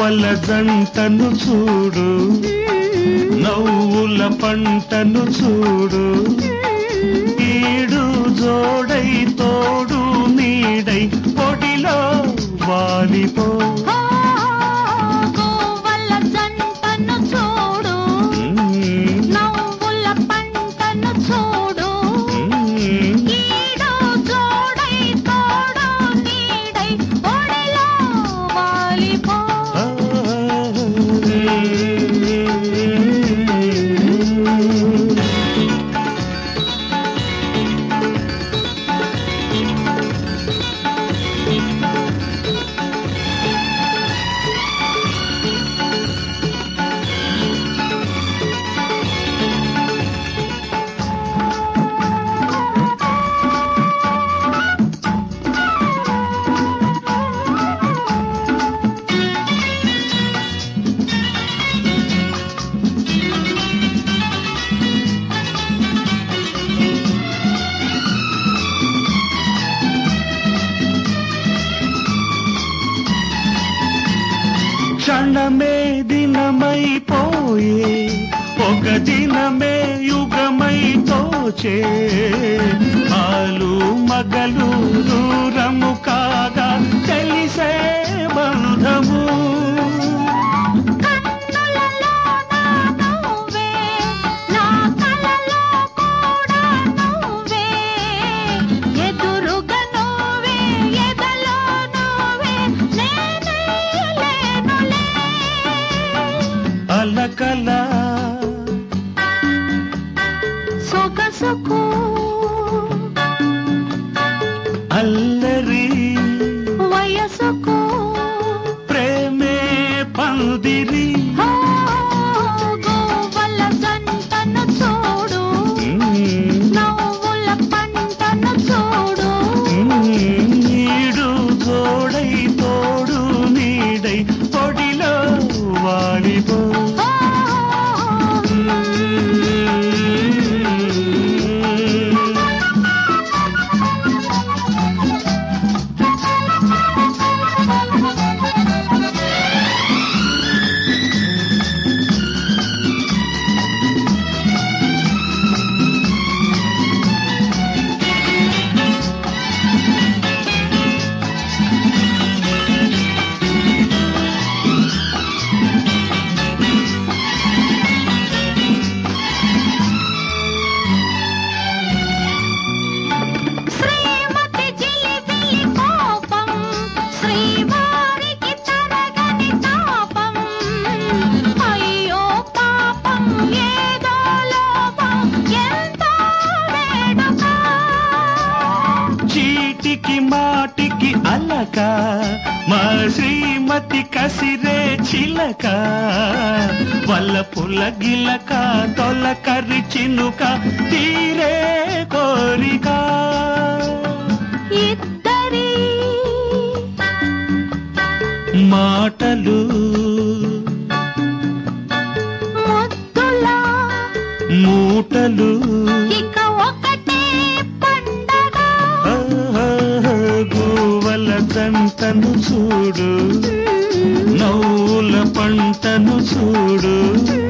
గోవల జంటను చూడు నవ్వుల పంటను చూడు ఈడు జోడై తోడు నీడై పొడిలో వాలిపో గోవల జంటను చూడు నవ్వుల పంటను చూడు ఈడు జోడై తోడు నీడై ఒడిలో వాలిపో క్షణమే దినమైపోయే ఒక దినమే యుగమై తోచే ఆలు మగలు దూరము కాగా తెలిసే బంధము కన్నులలో నా నువ్వే నా కలలో కూడా నువ్వే ఎదురుగా నువ్వే ఎదలో నువ్వే నేనే లేనులే అలకల సొగసుకు అల్లరి వయసుకు ప్రేమే పందిరి ఓ గోవల జంటను చూడు నవ్వుల పంటను చూడు నీడు జోడై తోడు నీడై పొడిలో వాడిపో ఓ శ్రీమతి జిలిబిలి కోపం శ్రీవారికి తరగని తాపం అయ్యో పాపం ఏదో లోపం ఎంతో వేడుక చీటికి మాటికి అలక మా శ్రీమతి కసిరే చిలక వల్ల పుల్ల గిలక తొలకరి చినుక తీరే కోరిక ఇద్దరి మాటలు ముద్దులా మూటలు ఇక ఒకటే పండగ గోవల దంతను చూడు నవ్వుల పంటను చూడు